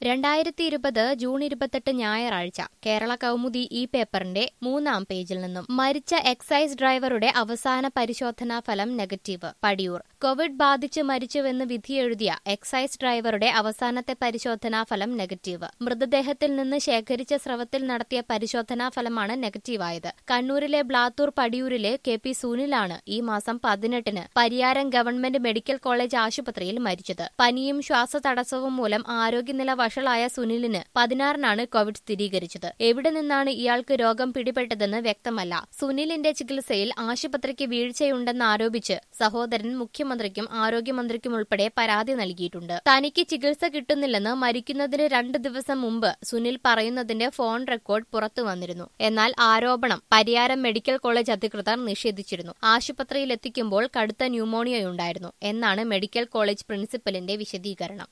രണ്ടായിരത്തി ഇരുപത് ജൂൺ ഇരുപത്തെട്ട് ഞായറാഴ്ച കേരള കൗമുദി ഈ പേപ്പറിന്റെ മൂന്നാം പേജിൽ നിന്നും മരിച്ച എക്സൈസ് ഡ്രൈവറുടെ അവസാന പരിശോധനാ ഫലം നെഗറ്റീവ് പടിയൂർ കോവിഡ് ബാധിച്ച് മരിച്ചുവെന്ന് വിധിയെഴുതിയ എക്സൈസ് ഡ്രൈവറുടെ അവസാനത്തെ പരിശോധനാ ഫലം നെഗറ്റീവ് മൃതദേഹത്തിൽ നിന്ന് ശേഖരിച്ച സ്രവത്തിൽ നടത്തിയ പരിശോധനാ ഫലമാണ് നെഗറ്റീവായത് കണ്ണൂരിലെ ബ്ലാത്തൂർ പടിയൂരിലെ കെ പി സുനിലാണ് ഈ മാസം പതിനെട്ടിന് പരിയാരം ഗവൺമെന്റ് മെഡിക്കൽ കോളേജ് ആശുപത്രിയിൽ മരിച്ചത് പനിയും ശ്വാസതടസ്സവും മൂലം ആരോഗ്യനില വഷളായ സുനിലിന് പതിനാറിനാണ് കോവിഡ് സ്ഥിരീകരിച്ചത് എവിടെ നിന്നാണ് ഇയാൾക്ക് രോഗം പിടിപെട്ടതെന്ന് വ്യക്തമല്ല സുനിലിന്റെ ചികിത്സയിൽ ആശുപത്രിക്ക് വീഴ്ചയുണ്ടെന്ന് ആരോപിച്ച് സഹോദരൻ മുഖ്യമന്ത്രിക്കും ആരോഗ്യമന്ത്രിക്കും ഉൾപ്പെടെ പരാതി നൽകിയിട്ടുണ്ട് തനിക്ക് ചികിത്സ കിട്ടുന്നില്ലെന്ന് മരിക്കുന്നതിന് രണ്ട് ദിവസം മുമ്പ് സുനിൽ പറയുന്നതിന്റെ ഫോൺ റെക്കോർഡ് പുറത്തു വന്നിരുന്നു എന്നാൽ ആരോപണം പരിയാരം മെഡിക്കൽ കോളേജ് അധികൃതർ നിഷേധിച്ചിരുന്നു ആശുപത്രിയിൽ എത്തിക്കുമ്പോൾ കടുത്ത ന്യൂമോണിയയുണ്ടായിരുന്നു എന്നാണ് മെഡിക്കൽ കോളേജ് പ്രിൻസിപ്പലിന്റെ വിശദീകരണം